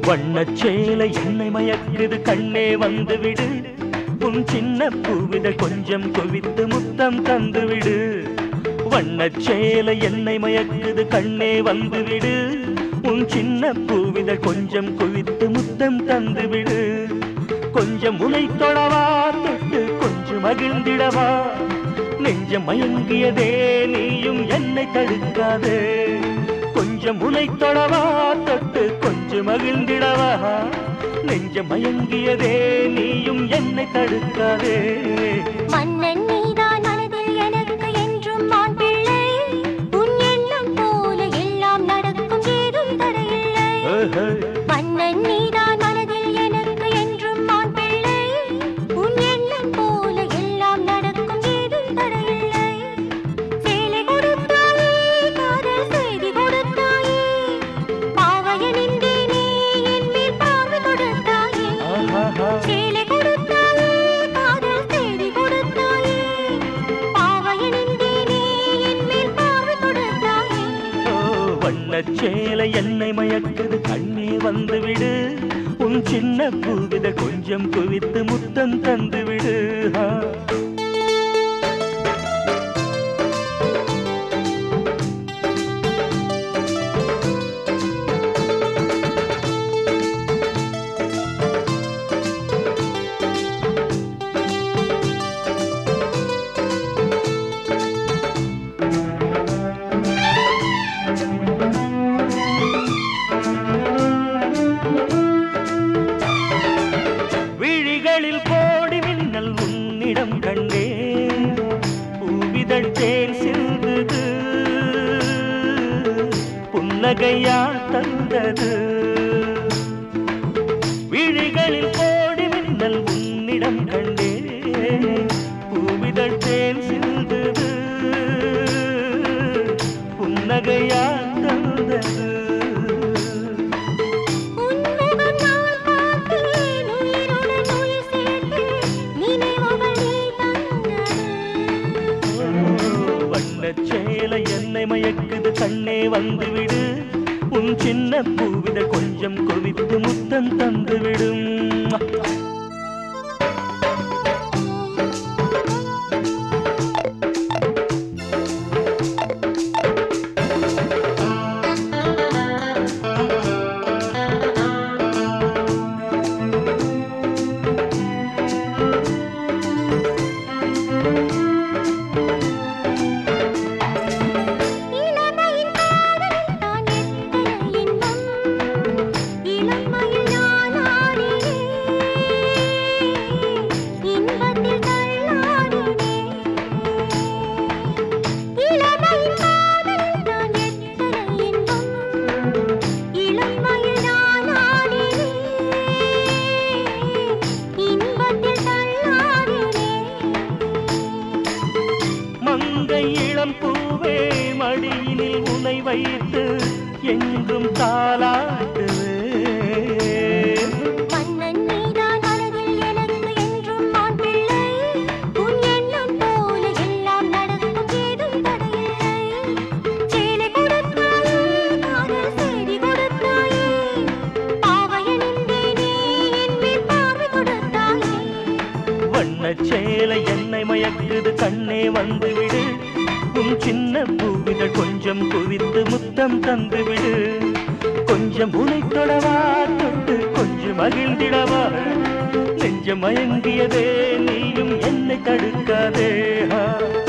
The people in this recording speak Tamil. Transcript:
வண்ணச் சேலை என்னை மயக்குது கண்ணே வந்து விடு உன் சின்ன பூவித கொஞ்சம் குவித்து முத்தம் தந்து விடு வண்ணச் சேலை என்னை மயக்குது கண்ணே வந்து விடு உன் சின்ன பூவித கொஞ்சம் குவித்து முத்தம் தந்து விடு கொஞ்சம் உனை தொடவா தொட்டு கொஞ்சம் மகிழ்ந்திடவா நெஞ்சம் மயங்கியதே நீயும் என்னை தடுக்காதே கொஞ்சம் உனை தொடவா தொட்டு கொஞ்சம் மகிழ்ந்திடவா நெஞ்சம் மயங்கியதே நீயும் என்னை தடுக்காதே மன்னன் நீதான் மனதில் எனக்கு என்றும் ஆண் பிள்ளை உன் எண்ணம் போல எல்லாம் நடக்கும் ஏதும் தடையில்லை ஓஹோ. மன்னன் நீதான் மனதில் எனக்கு என்றும் ஆண் பிள்ளை உன் எண்ணம் போல எல்லாம் நடக்கும் ஏதும் தடையில்லை சேலை கொடுத்தாயே காதல் செய்தி கொடுத்தாயே பாவையனின்றேனே என் மேல் பார்வை கொடுத்தாயே ஆஹாஹா. சேலை கொடுத்தாயே காதல் செய்தி கொடுத்தாயே பாவையனின்றேனே என் மேல் பார்வை கொடுத்தாயே ஓ, வண்ணச் சேலை என்னை மயக்குது கண்ணே வந்து விடு உன் சின்ன பூவித கொஞ்சம் குவித்து முத்தம் தந்து விடு ஆ. விழிகளில் கோடி மின்னல் உன்னிடம் கண்டேன் பூவிதழ் தேன் சிந்துது புன்னகையா தந்தது விழிகளில் கோடி மின்னல் உன்னிடம் கண்டேன் பூவிதழ் தேன் சிந்துது புன்னகையா தந்தது உன்முகம் நான் பார்த்தேன் உயிருடன் உயிர் சேர்த்தேன் நினைவுகள் நீ தந்தது வண்ணச் சேலை என்னை மயக்குது கண்ணே வந்து விடு உன் சின்ன பூவித கொஞ்சம் குவித்து முத்தம் தந்து விடும் இளமையின் காதல் தான் எத்தனை இன்பம் இளமையில் நான் ஆடினேன் இன்பத்தில் தள்ளாடினேன் இளமையின் காதல் தான் எத்தனை இன்பம் இளமையில் நான் ஆடினேன் இன்பத்தில் தள்ளாடினேன் மங்கை இளம் பூவே மடியினில் உனை வைத்து எங்கும் தாளாட்டுவே மன்னன் நீதான் மனதில் எனக்கு என்றும் ஆண் பிள்ளை உன் எண்ணம் போல எல்லாம் நடக்கும் ஏதும் தடையில்லை சேலை கொடுத்தாயே காதல் செய்தி கொடுத்தாயே பாவையனின்றேனே என் மேல் பார்வை கொடுத்தாயே வண்ணச் சேலை என்னை மயக்குது கண்ணே வந்து விடு உன் சின்ன பூவிதழ் கொஞ்சம் குவித்து முத்தம் தந்து விடு கொஞ்சம் உனை தொடவா தொட்டு கொஞ்சம் மகிழ்ந்திடவா நெஞ்சம் மயங்கியதே நீயும் என்னை தடுக்காதே ஆ.